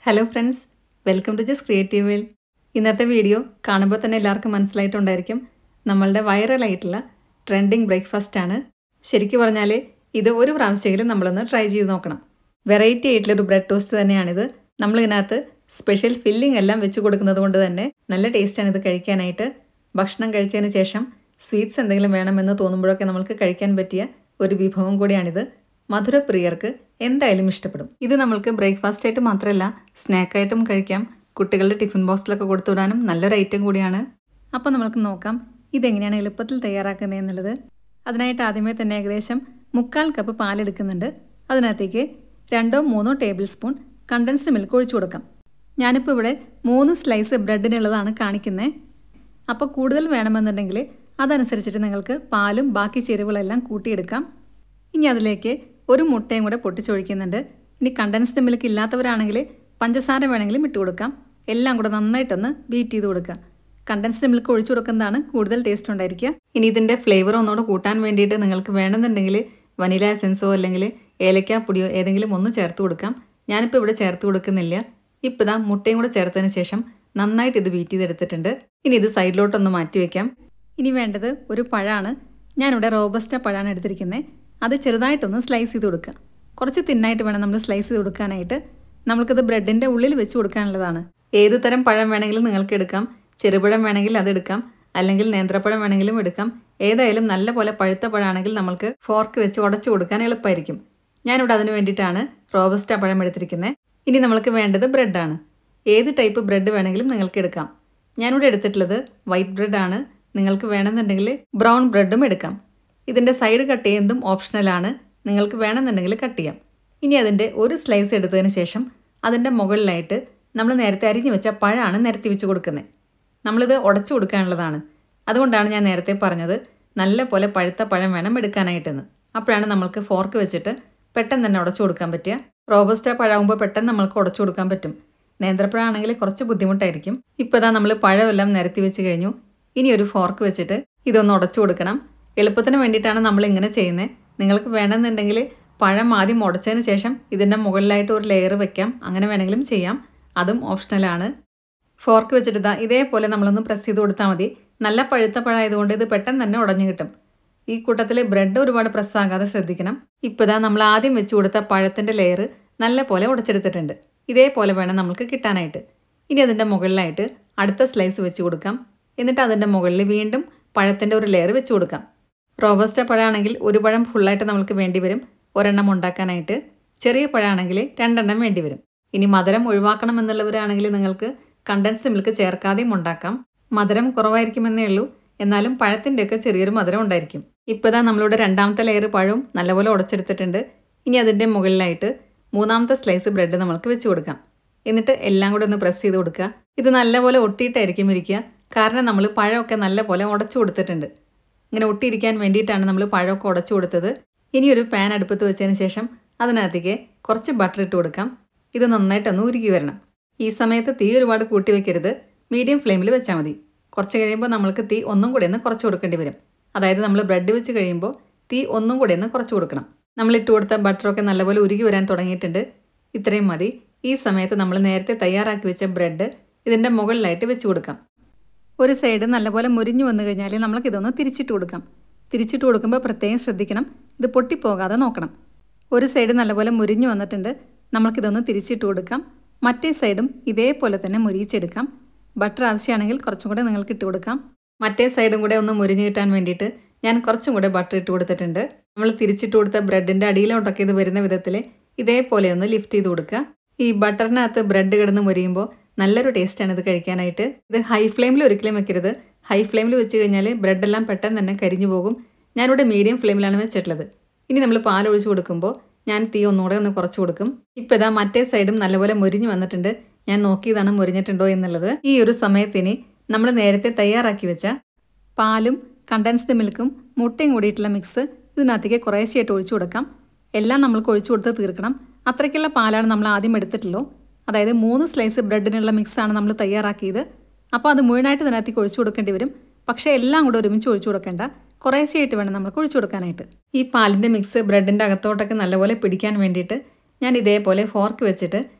hello friends welcome to just creative world ഇന്നത്തെ video കാണുമ്പോൾ തന്നെ എല്ലാവർക്കും മനസ്സിലായിട്ടുണ്ടായിരിക്കും നമ്മളുടെ വൈറലായിട്ടുള്ള ട്രെൻഡിങ് ബ്രേക്ക്ഫാസ്റ്റ് ആണ് ശരിക്കും പറഞ്ഞാൽ ഇത് ഒരു പ്രാവശ്യമെങ്കിലും നമ്മളൊന്ന് ട്രൈ ചെയ്ത് നോക്കണം വെറൈറ്റി ആയിട്ടുള്ളൊരു ബ്രെഡ് ടോസ്റ്റ് തന്നെയാണിത് നമ്മളിതിനകത്ത് സ്പെഷ്യൽ ഫില്ലിംഗ് എല്ലാം വെച്ച് കൊടുക്കുന്നത് കൊണ്ട് തന്നെ നല്ല ടേസ്റ്റാണ് ഇത് കഴിക്കാനായിട്ട് ഭക്ഷണം കഴിച്ചതിന് ശേഷം സ്വീറ്റ്സ് എന്തെങ്കിലും വേണമെന്ന് തോന്നുമ്പോഴൊക്കെ നമുക്ക് കഴിക്കാൻ പറ്റിയ ഒരു വിഭവം കൂടിയാണിത് മധുരപ്രിയർക്ക് എന്തായാലും ഇഷ്ടപ്പെടും ഇത് നമ്മൾക്ക് ബ്രേക്ക്ഫാസ്റ്റ് ആയിട്ട് മാത്രമല്ല സ്നാക്കായിട്ടും കഴിക്കാം കുട്ടികളുടെ ടിഫിൻ ബോക്സിലൊക്കെ കൊടുത്തുവിടാനും നല്ലൊരു ഐറ്റം കൂടിയാണ് അപ്പോൾ നമുക്ക് നോക്കാം ഇതെങ്ങനെയാണ് എളുപ്പത്തിൽ തയ്യാറാക്കുന്നത് എന്നുള്ളത് അതിനായിട്ട് ആദ്യമേ തന്നെ ഏകദേശം മുക്കാൽ കപ്പ് പാലെടുക്കുന്നുണ്ട് അതിനകത്തേക്ക് രണ്ടോ മൂന്നോ ടേബിൾ സ്പൂൺ കണ്ടൻസ്ഡ് മിൽക്ക് ഒഴിച്ചു കൊടുക്കാം ഞാനിപ്പോൾ ഇവിടെ മൂന്ന് സ്ലൈസ് ബ്രെഡിനുള്ളതാണ് കാണിക്കുന്നത് അപ്പോൾ കൂടുതൽ വേണമെന്നുണ്ടെങ്കിൽ അതനുസരിച്ചിട്ട് നിങ്ങൾക്ക് പാലും ബാക്കി ചേരുവകളെല്ലാം കൂട്ടിയെടുക്കാം ഇനി അതിലേക്ക് ഒരു മുട്ടയും കൂടെ പൊട്ടിച്ചൊഴിക്കുന്നുണ്ട് ഇനി കണ്ടൻസ്ഡ് മിൽക്ക് ഇല്ലാത്തവരാണെങ്കിൽ പഞ്ചസാര വേണമെങ്കിലും ഇട്ട് കൊടുക്കാം എല്ലാം കൂടെ നന്നായിട്ടൊന്ന് ബീറ്റ് ചെയ്ത് കൊടുക്കുക കണ്ടൻസ്ഡ് മിൽക്ക് ഒഴിച്ചു കൊടുക്കുന്നതാണ് കൂടുതൽ ടേസ്റ്റ് ഉണ്ടായിരിക്കുക ഇനി ഇതിൻ്റെ ഫ്ലേവർ ഒന്നുകൂടെ കൂട്ടാൻ വേണ്ടിയിട്ട് നിങ്ങൾക്ക് വേണമെന്നുണ്ടെങ്കിൽ വനില എസൻസോ അല്ലെങ്കിൽ ഏലക്കാപ്പൊടിയോ ഏതെങ്കിലും ഒന്ന് ചേർത്ത് കൊടുക്കാം ഞാനിപ്പോൾ ഇവിടെ ചേർത്ത് കൊടുക്കുന്നില്ല ഇപ്പോൾ ഇതാ മുട്ടയും കൂടെ ചേർത്തതിന് ശേഷം നന്നായിട്ട് ഇത് ബീറ്റ് ചെയ്തെടുത്തിട്ടുണ്ട് ഇനി ഇത് സൈഡിലോട്ടൊന്ന് മാറ്റി വയ്ക്കാം ഇനി വേണ്ടത് ഒരു പഴമാണ് ഞാനിവിടെ റോബസ്റ്റ പഴമാണ് എടുത്തിരിക്കുന്നത് അത് ചെറുതായിട്ടൊന്ന് സ്ലൈസ് ചെയ്ത് കൊടുക്കുക കുറച്ച് തിന്നായിട്ട് വേണം നമ്മൾ സ്ലൈസ് ചെയ്ത് കൊടുക്കാനായിട്ട് നമുക്കിത് ബ്രെഡിൻ്റെ ഉള്ളിൽ വെച്ച് കൊടുക്കാനുള്ളതാണ് ഏത് തരം പഴം വേണമെങ്കിലും നിങ്ങൾക്ക് എടുക്കാം ചെറുപഴം വേണമെങ്കിൽ അതെടുക്കാം അല്ലെങ്കിൽ നേന്ത്രപ്പഴം വേണമെങ്കിലും എടുക്കാം ഏതായാലും നല്ല പോലെ പഴുത്ത പഴമാണെങ്കിൽ നമ്മൾക്ക് ഫോർക്ക് വെച്ച് ഉടച്ചു കൊടുക്കാൻ എളുപ്പമായിരിക്കും ഞാനിവിടെ അതിന് വേണ്ടിയിട്ടാണ് റോബസ്റ്റ പഴം എടുത്തിരിക്കുന്നത് ഇനി നമ്മൾക്ക് വേണ്ടത് ബ്രെഡാണ് ഏത് ടൈപ്പ് ബ്രെഡ് വേണമെങ്കിലും നിങ്ങൾക്ക് എടുക്കാം ഞാനിവിടെ എടുത്തിട്ടുള്ളത് വൈറ്റ് ബ്രെഡാണ് നിങ്ങൾക്ക് വേണമെന്നുണ്ടെങ്കിൽ ബ്രൗൺ ബ്രെഡും എടുക്കാം ഇതിൻ്റെ സൈഡ് കട്ട് ചെയ്യുന്നതും ഓപ്ഷണലാണ് നിങ്ങൾക്ക് വേണമെന്നുണ്ടെങ്കിൽ കട്ട് ചെയ്യാം ഇനി അതിൻ്റെ ഒരു സ്ലൈസ് എടുത്തതിന് ശേഷം അതിൻ്റെ മുകളിലായിട്ട് നമ്മൾ നേരത്തെ അരിഞ്ഞു വെച്ച പഴമാണ് നിരത്തി വെച്ച് കൊടുക്കുന്നത് നമ്മളിത് ഉടച്ചു കൊടുക്കാനുള്ളതാണ് അതുകൊണ്ടാണ് ഞാൻ നേരത്തെ പറഞ്ഞത് നല്ല പോലെ പഴുത്ത പഴം വേണം എടുക്കാനായിട്ടെന്ന് അപ്പോഴാണ് നമ്മൾക്ക് ഫോർക്ക് വെച്ചിട്ട് പെട്ടെന്ന് തന്നെ ഉടച്ചു കൊടുക്കാൻ പറ്റുക റോബസ്റ്റ പഴമാകുമ്പോൾ പെട്ടെന്ന് നമ്മൾക്ക് ഉടച്ചു കൊടുക്കാൻ പറ്റും നേന്ത്രപ്പഴമാണെങ്കിൽ കുറച്ച് ബുദ്ധിമുട്ടായിരിക്കും ഇപ്പോൾ ഇതാ നമ്മൾ പഴമെല്ലാം നിരത്തി വെച്ച് കഴിഞ്ഞു ഇനി ഒരു ഫോർക്ക് വെച്ചിട്ട് ഇതൊന്ന് ഉടച്ചു കൊടുക്കണം എളുപ്പത്തിന് വേണ്ടിയിട്ടാണ് നമ്മൾ ഇങ്ങനെ ചെയ്യുന്നത് നിങ്ങൾക്ക് വേണമെന്നുണ്ടെങ്കിൽ പഴം ആദ്യം ഉടച്ചതിന് ശേഷം ഇതിൻ്റെ മുകളിലായിട്ട് ഒരു ലെയർ വെക്കാം അങ്ങനെ വേണമെങ്കിലും ചെയ്യാം അതും ഓപ്ഷണലാണ് ഫോർക്ക് വെച്ചിട്ട് ഇതാ ഇതേപോലെ നമ്മളൊന്ന് പ്രസ് ചെയ്ത് കൊടുത്താൽ മതി നല്ല പഴുത്ത പഴമായതുകൊണ്ട് ഇത് പെട്ടെന്ന് തന്നെ ഉടഞ്ഞു കിട്ടും ഈ കൂട്ടത്തിൽ ബ്രെഡ് ഒരുപാട് പ്രസ് ആകാതെ ശ്രദ്ധിക്കണം ഇപ്പോൾ ഇതാ നമ്മൾ ആദ്യം വെച്ച് കൊടുത്ത പഴത്തിൻ്റെ ലെയർ നല്ല പോലെ ഉടച്ചെടുത്തിട്ടുണ്ട് ഇതേപോലെ വേണം നമുക്ക് കിട്ടാനായിട്ട് ഇനി അതിൻ്റെ മുകളിലായിട്ട് അടുത്ത സ്ലൈസ് വെച്ച് കൊടുക്കാം എന്നിട്ട് അതിൻ്റെ മുകളിൽ വീണ്ടും പഴത്തിൻ്റെ ഒരു ലെയർ വെച്ച് കൊടുക്കാം റോബസ്റ്റ പഴമാണെങ്കിൽ ഒരു പഴം ഫുള്ളായിട്ട് നമുക്ക് വേണ്ടി വരും ഒരെണ്ണം ഉണ്ടാക്കാനായിട്ട് ചെറിയ പഴമാണെങ്കിൽ രണ്ടെണ്ണം വേണ്ടി വരും ഇനി മധുരം ഒഴിവാക്കണം എന്നുള്ളവരാണെങ്കിൽ നിങ്ങൾക്ക് കണ്ടൻസ്ഡ് മിൽക്ക് ചേർക്കാതെയും ഉണ്ടാക്കാം മധുരം കുറവായിരിക്കുമെന്നേ ഉള്ളൂ എന്നാലും പഴത്തിൻ്റെയൊക്കെ ചെറിയൊരു മധുരം ഉണ്ടായിരിക്കും ഇപ്പോൾ ഇതാ നമ്മളിവിടെ രണ്ടാമത്തെ ലെയർ പഴവും നല്ലപോലെ ഉടച്ചെടുത്തിട്ടുണ്ട് ഇനി അതിൻ്റെ മുകളിലായിട്ട് മൂന്നാമത്തെ സ്ലൈസ് ബ്രെഡ് നമ്മൾക്ക് വെച്ച് കൊടുക്കാം എന്നിട്ട് എല്ലാം കൂടെ ഒന്ന് പ്രസ് ചെയ്ത് കൊടുക്കുക ഇത് നല്ലപോലെ ഒട്ടിയിട്ടായിരിക്കും ഇരിക്കുക കാരണം നമ്മൾ പഴമൊക്കെ നല്ലപോലെ ഉടച്ചു കൊടുത്തിട്ടുണ്ട് ഇങ്ങനെ ഒട്ടിയിരിക്കാൻ വേണ്ടിയിട്ടാണ് നമ്മൾ പഴമൊക്കെ ഉടച്ചു കൊടുത്തത് ഇനി ഒരു പാൻ അടുപ്പത്ത് വെച്ചതിന് ശേഷം അതിനകത്തേക്ക് കുറച്ച് ബട്ടർ ഇട്ട് കൊടുക്കാം ഇത് നന്നായിട്ടൊന്ന് ഉരുക്കി വരണം ഈ സമയത്ത് തീ ഒരുപാട് കൂട്ടി വെക്കരുത് മീഡിയം ഫ്ലെയിമിൽ വെച്ചാൽ മതി കുറച്ച് കഴിയുമ്പോൾ നമ്മൾക്ക് തീ ഒന്നും കൂടി ഒന്ന് കുറച്ച് കൊടുക്കേണ്ടി വരും അതായത് നമ്മൾ ബ്രെഡ് വെച്ച് കഴിയുമ്പോൾ തീ ഒന്നും കൂടി ഒന്ന് കുറച്ച് കൊടുക്കണം നമ്മൾ ഇട്ട് കൊടുത്ത ബട്ടറൊക്കെ നല്ലപോലെ ഉരുകി വരാൻ തുടങ്ങിയിട്ടുണ്ട് ഇത്രയും മതി ഈ സമയത്ത് നമ്മൾ നേരത്തെ തയ്യാറാക്കി വെച്ച ബ്രെഡ് ഇതിൻ്റെ മുകളിലായിട്ട് വെച്ച് കൊടുക്കാം ഒരു സൈഡ് നല്ലപോലെ മുരിഞ്ഞു വന്നു കഴിഞ്ഞാൽ നമ്മൾക്ക് ഇതൊന്ന് തിരിച്ചിട്ട് കൊടുക്കാം തിരിച്ചിട്ട് കൊടുക്കുമ്പോൾ പ്രത്യേകം ശ്രദ്ധിക്കണം ഇത് പൊട്ടിപ്പോകാതെ നോക്കണം ഒരു സൈഡ് നല്ലപോലെ മുരിഞ്ഞു വന്നിട്ടുണ്ട് നമ്മൾക്കിതൊന്ന് തിരിച്ചിട്ട് കൊടുക്കാം മറ്റേ സൈഡും ഇതേപോലെ തന്നെ മുരിയിച്ചെടുക്കാം ബട്ടർ ആവശ്യമാണെങ്കിൽ കുറച്ചും കൂടെ നിങ്ങൾക്ക് ഇട്ട് കൊടുക്കാം മറ്റേ സൈഡും കൂടെ ഒന്ന് മുരിഞ്ഞ് കിട്ടാൻ വേണ്ടിയിട്ട് ഞാൻ കുറച്ചും കൂടെ ബട്ടർ ഇട്ട് കൊടുത്തിട്ടുണ്ട് നമ്മൾ തിരിച്ചിട്ട് കൊടുത്ത ബ്രെഡിൻ്റെ അടിയിലോട്ടൊക്കെ ഇത് വരുന്ന വിധത്തിൽ ഇതേപോലെ ഒന്ന് ലിഫ്റ്റ് ചെയ്ത് കൊടുക്കുക ഈ ബട്ടറിനകത്ത് ബ്രെഡ് കിടന്ന് മുരിയുമ്പോൾ നല്ലൊരു ടേസ്റ്റാണ് ഇത് കഴിക്കാനായിട്ട് ഇത് ഹൈ ഫ്ലെയിമിൽ ഒരിക്കലും വെക്കരുത് ഹൈ ഫ്ലെയിമിൽ വെച്ച് കഴിഞ്ഞാൽ ബ്രെഡെല്ലാം പെട്ടെന്ന് തന്നെ കരിഞ്ഞു പോകും ഞാനിവിടെ മീഡിയം ഫ്ലെയിമിലാണ് വെച്ചിട്ടുള്ളത് ഇനി നമ്മൾ പാൽ ഒഴിച്ച് കൊടുക്കുമ്പോൾ ഞാൻ തീ ഒന്നുകൂടെ ഒന്ന് കുറച്ച് കൊടുക്കും ഇപ്പോൾ ഇതാ മറ്റേ സൈഡും നല്ലപോലെ മുരിഞ്ഞു വന്നിട്ടുണ്ട് ഞാൻ നോക്കിയതാണ് മുരിഞ്ഞിട്ടുണ്ടോ എന്നുള്ളത് ഈ ഒരു സമയത്തിന് നമ്മൾ നേരത്തെ തയ്യാറാക്കി വെച്ച പാലും കണ്ടൻസ്ഡ് മിൽക്കും മുട്ടയും കൂടിയിട്ടുള്ള മിക്സ് ഇതിനകത്തേക്ക് കുറേശ്ശെയായിട്ട് ഒഴിച്ചു കൊടുക്കാം എല്ലാം നമ്മൾക്ക് ഒഴിച്ചു കൊടുത്ത് തീർക്കണം അത്രയ്ക്കുള്ള പാലാണ് നമ്മൾ ആദ്യം എടുത്തിട്ടുള്ളൂ അതായത് മൂന്ന് സ്ലൈസ് ബ്രെഡിനുള്ള മിക്സാണ് നമ്മൾ തയ്യാറാക്കിയത് അപ്പോൾ അത് മുഴുവനായിട്ട് ഇതിനകത്തേക്ക് ഒഴിച്ചു കൊടുക്കേണ്ടി വരും പക്ഷേ എല്ലാം കൂടെ ഒരുമിച്ച് ഒഴിച്ചു കൊടുക്കേണ്ട കുറേശ്ശെയായിട്ട് വേണം നമുക്ക് ഒഴിച്ചു കൊടുക്കാനായിട്ട് ഈ പാലിൻ്റെ മിക്സ് ബ്രെഡിൻ്റെ അകത്തോട്ടൊക്കെ നല്ലപോലെ പിടിക്കാൻ വേണ്ടിയിട്ട് ഞാൻ ഇതേപോലെ ഫോർക്ക് വെച്ചിട്ട്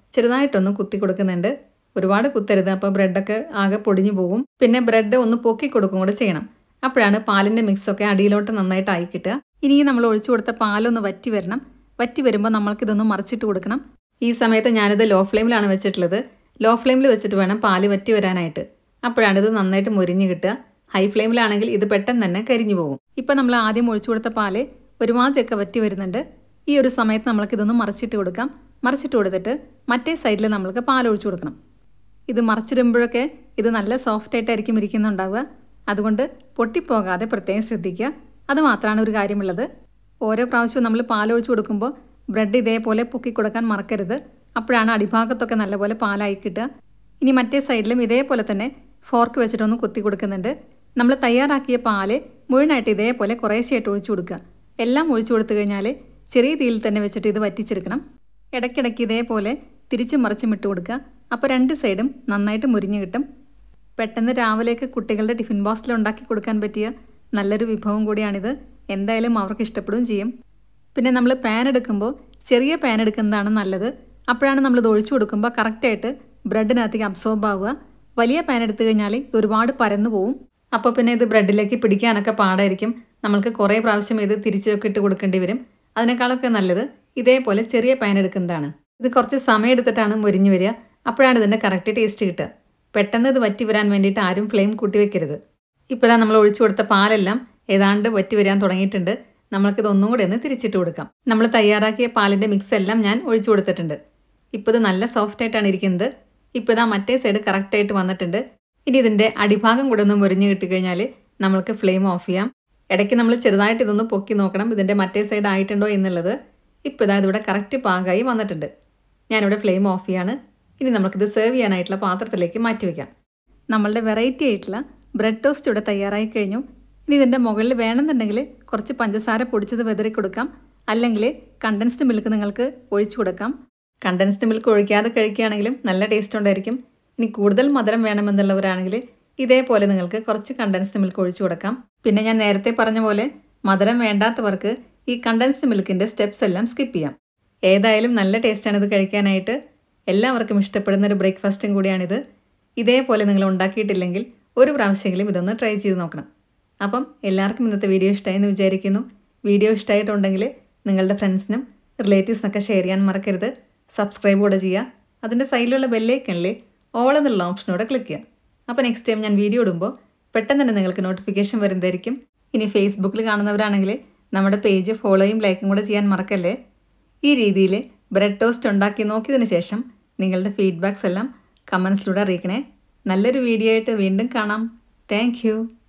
ചെറുതായിട്ടൊന്ന് കുത്തി കൊടുക്കുന്നുണ്ട് ഒരുപാട് കുത്തരുത് അപ്പോൾ ബ്രെഡൊക്കെ ആകെ പൊടിഞ്ഞു പോകും പിന്നെ ബ്രെഡ് ഒന്ന് പൊക്കി കൊടുക്കും കൂടെ ചെയ്യണം അപ്പോഴാണ് പാലിൻ്റെ മിക്സൊക്കെ അടിയിലോട്ട് നന്നായിട്ട് ആയി കിട്ടുക ഇനി നമ്മൾ ഒഴിച്ചു കൊടുത്ത പാലൊന്ന് വറ്റി വരണം വറ്റി വരുമ്പോൾ നമ്മൾക്കിതൊന്ന് മറിച്ചിട്ട് കൊടുക്കണം ഈ സമയത്ത് ഞാനിത് ലോ ഫ്ലെയിമിലാണ് വെച്ചിട്ടുള്ളത് ലോ ഫ്ലെയിമിൽ വെച്ചിട്ട് വേണം പാല് വറ്റി വരാനായിട്ട് അപ്പോഴാണ് ഇത് നന്നായിട്ട് മുരിഞ്ഞ് കിട്ടുക ഹൈ ഫ്ലെയിമിലാണെങ്കിൽ ഇത് പെട്ടെന്ന് തന്നെ കരിഞ്ഞു പോകും ഇപ്പം നമ്മൾ ആദ്യം ഒഴിച്ചു കൊടുത്ത പാല് ഒരുമാതിരിയൊക്കെ വറ്റി വരുന്നുണ്ട് ഈ ഒരു സമയത്ത് നമ്മൾക്കിതൊന്ന് മറിച്ചിട്ട് കൊടുക്കാം മറിച്ചിട്ട് കൊടുത്തിട്ട് മറ്റേ സൈഡിൽ നമ്മൾക്ക് പാൽ ഒഴിച്ചു കൊടുക്കണം ഇത് മറിച്ചിടുമ്പോഴൊക്കെ ഇത് നല്ല സോഫ്റ്റ് ആയിട്ടായിരിക്കും ഇരിക്കുന്നുണ്ടാവുക അതുകൊണ്ട് പൊട്ടിപ്പോകാതെ പ്രത്യേകം ശ്രദ്ധിക്കുക അത് മാത്രമാണ് ഒരു കാര്യമുള്ളത് ഓരോ പ്രാവശ്യവും നമ്മൾ പാലൊഴിച്ച് കൊടുക്കുമ്പോൾ ബ്രെഡ് ഇതേപോലെ പൊക്കി കൊടുക്കാൻ മറക്കരുത് അപ്പോഴാണ് അടിഭാഗത്തൊക്കെ നല്ലപോലെ പാലായി കിട്ടുക ഇനി മറ്റേ സൈഡിലും ഇതേപോലെ തന്നെ ഫോർക്ക് വെച്ചിട്ടൊന്ന് കുത്തി കൊടുക്കുന്നുണ്ട് നമ്മൾ തയ്യാറാക്കിയ പാല് മുഴുവനായിട്ട് ഇതേപോലെ കുറേശ്ശായിട്ട് ഒഴിച്ചു കൊടുക്കുക എല്ലാം ഒഴിച്ചു കൊടുത്തു കഴിഞ്ഞാൽ ചെറിയ തീയിൽ തന്നെ വെച്ചിട്ട് ഇത് വറ്റിച്ചെടുക്കണം ഇടയ്ക്കിടയ്ക്ക് ഇതേപോലെ തിരിച്ചും മറിച്ചും ഇട്ട് കൊടുക്കുക അപ്പോൾ രണ്ട് സൈഡും നന്നായിട്ട് മുരിഞ്ഞ് കിട്ടും പെട്ടെന്ന് രാവിലേക്ക് കുട്ടികളുടെ ടിഫിൻ ബോക്സിൽ ഉണ്ടാക്കി കൊടുക്കാൻ പറ്റിയ നല്ലൊരു വിഭവം കൂടിയാണിത് എന്തായാലും അവർക്ക് ഇഷ്ടപ്പെടുകയും ചെയ്യും പിന്നെ നമ്മൾ പാൻ എടുക്കുമ്പോൾ ചെറിയ പാൻ എടുക്കുന്നതാണ് നല്ലത് അപ്പോഴാണ് നമ്മൾ ഇത് ഒഴിച്ചു കൊടുക്കുമ്പോൾ കറക്റ്റായിട്ട് ബ്രെഡിനകത്തേക്ക് അബ്സോർബ് ആവുക വലിയ പാൻ എടുത്തു കഴിഞ്ഞാൽ ഇത് ഒരുപാട് പരന്നു പോവും അപ്പോൾ പിന്നെ ഇത് ബ്രെഡിലേക്ക് പിടിക്കാനൊക്കെ പാടായിരിക്കും നമ്മൾക്ക് കുറേ പ്രാവശ്യം ഇത് തിരിച്ചൊക്കെ ഇട്ട് കൊടുക്കേണ്ടി വരും അതിനേക്കാളൊക്കെ നല്ലത് ഇതേപോലെ ചെറിയ പാൻ എടുക്കുന്നതാണ് ഇത് കുറച്ച് സമയം എടുത്തിട്ടാണ് മുരിഞ്ഞു വരിക അപ്പോഴാണ് ഇതിൻ്റെ കറക്റ്റ് ടേസ്റ്റ് കിട്ടുക പെട്ടെന്ന് ഇത് വറ്റി വരാൻ വേണ്ടിയിട്ട് ആരും ഫ്ലെയിം കൂട്ടി വെക്കരുത് ഇപ്പോൾ നമ്മൾ ഒഴിച്ചു കൊടുത്ത പാലെല്ലാം ഏതാണ്ട് വറ്റി വരാൻ തുടങ്ങിയിട്ടുണ്ട് നമ്മൾക്കിത് ഒന്നും കൂടെ ഒന്ന് തിരിച്ചിട്ട് കൊടുക്കാം നമ്മൾ തയ്യാറാക്കിയ പാലിൻ്റെ മിക്സ് എല്ലാം ഞാൻ ഒഴിച്ചു കൊടുത്തിട്ടുണ്ട് ഇപ്പോൾ ഇത് നല്ല സോഫ്റ്റ് ആയിട്ടാണ് ഇരിക്കുന്നത് ഇപ്പോൾ ഇതാ മറ്റേ സൈഡ് കറക്റ്റായിട്ട് വന്നിട്ടുണ്ട് ഇനി ഇതിൻ്റെ അടിഭാഗം കൂടെ ഒന്ന് മുരിഞ്ഞ് കിട്ടിക്കഴിഞ്ഞാൽ നമ്മൾക്ക് ഫ്ലെയിം ഓഫ് ചെയ്യാം ഇടയ്ക്ക് നമ്മൾ ചെറുതായിട്ട് ഇതൊന്ന് പൊക്കി നോക്കണം ഇതിൻ്റെ മറ്റേ സൈഡ് ആയിട്ടുണ്ടോ എന്നുള്ളത് ഇപ്പോൾ ഇതാ ഇതിവിടെ കറക്റ്റ് പാകമായി വന്നിട്ടുണ്ട് ഞാനിവിടെ ഫ്ലെയിം ഓഫ് ചെയ്യാണ് ഇനി നമുക്കിത് സെർവ് ചെയ്യാനായിട്ടുള്ള പാത്രത്തിലേക്ക് മാറ്റി വയ്ക്കാം നമ്മളുടെ വെറൈറ്റി ആയിട്ടുള്ള ബ്രെഡ് ടോസ്റ്റ് ഇവിടെ തയ്യാറായി കഴിഞ്ഞു ഇനി ഇതിൻ്റെ മുകളിൽ വേണമെന്നുണ്ടെങ്കിൽ കുറച്ച് പഞ്ചസാര പൊടിച്ചത് വെതറി കൊടുക്കാം അല്ലെങ്കിൽ കണ്ടൻസ്ഡ് മിൽക്ക് നിങ്ങൾക്ക് ഒഴിച്ചു കൊടുക്കാം കണ്ടൻസ്ഡ് മിൽക്ക് ഒഴിക്കാതെ കഴിക്കുകയാണെങ്കിലും നല്ല ടേസ്റ്റ് ഉണ്ടായിരിക്കും ഇനി കൂടുതൽ മധുരം വേണമെന്നുള്ളവരാണെങ്കിൽ ഇതേപോലെ നിങ്ങൾക്ക് കുറച്ച് കണ്ടൻസ്ഡ് മിൽക്ക് ഒഴിച്ചു കൊടുക്കാം പിന്നെ ഞാൻ നേരത്തെ പറഞ്ഞ പോലെ മധുരം വേണ്ടാത്തവർക്ക് ഈ കണ്ടൻസ്ഡ് മിൽക്കിൻ്റെ സ്റ്റെപ്സ് എല്ലാം സ്കിപ്പ് ചെയ്യാം ഏതായാലും നല്ല ടേസ്റ്റാണ് ഇത് കഴിക്കാനായിട്ട് എല്ലാവർക്കും ഇഷ്ടപ്പെടുന്ന ഒരു ബ്രേക്ക്ഫാസ്റ്റും കൂടിയാണിത് ഇതേപോലെ നിങ്ങൾ ഉണ്ടാക്കിയിട്ടില്ലെങ്കിൽ ഒരു പ്രാവശ്യമെങ്കിലും ഇതൊന്ന് ട്രൈ ചെയ്ത് നോക്കണം അപ്പം എല്ലാവർക്കും ഇന്നത്തെ വീഡിയോ ഇഷ്ടമായി എന്ന് വിചാരിക്കുന്നു വീഡിയോ ഇഷ്ടമായിട്ടുണ്ടെങ്കിൽ നിങ്ങളുടെ ഫ്രണ്ട്സിനും റിലേറ്റീവ്സിനൊക്കെ ഷെയർ ചെയ്യാൻ മറക്കരുത് സബ്സ്ക്രൈബ് കൂടെ ചെയ്യുക അതിൻ്റെ സൈഡിലുള്ള ബെല്ലേക്കണിൽ ഓൾ എന്നുള്ള ഓപ്ഷനോടെ ക്ലിക്ക് ചെയ്യുക അപ്പോൾ നെക്സ്റ്റ് ടൈം ഞാൻ വീഡിയോ ഇടുമ്പോൾ പെട്ടെന്ന് തന്നെ നിങ്ങൾക്ക് നോട്ടിഫിക്കേഷൻ വരുന്നതായിരിക്കും ഇനി ഫേസ്ബുക്കിൽ കാണുന്നവരാണെങ്കിൽ നമ്മുടെ പേജ് ഫോളോയും ലൈക്കും കൂടെ ചെയ്യാൻ മറക്കല്ലേ ഈ രീതിയിൽ ബ്രെഡ് ടോസ്റ്റ് ഉണ്ടാക്കി നോക്കിയതിന് ശേഷം നിങ്ങളുടെ ഫീഡ്ബാക്സ് എല്ലാം കമൻസിലൂടെ അറിയിക്കണേ നല്ലൊരു വീഡിയോ ആയിട്ട് വീണ്ടും കാണാം താങ്ക്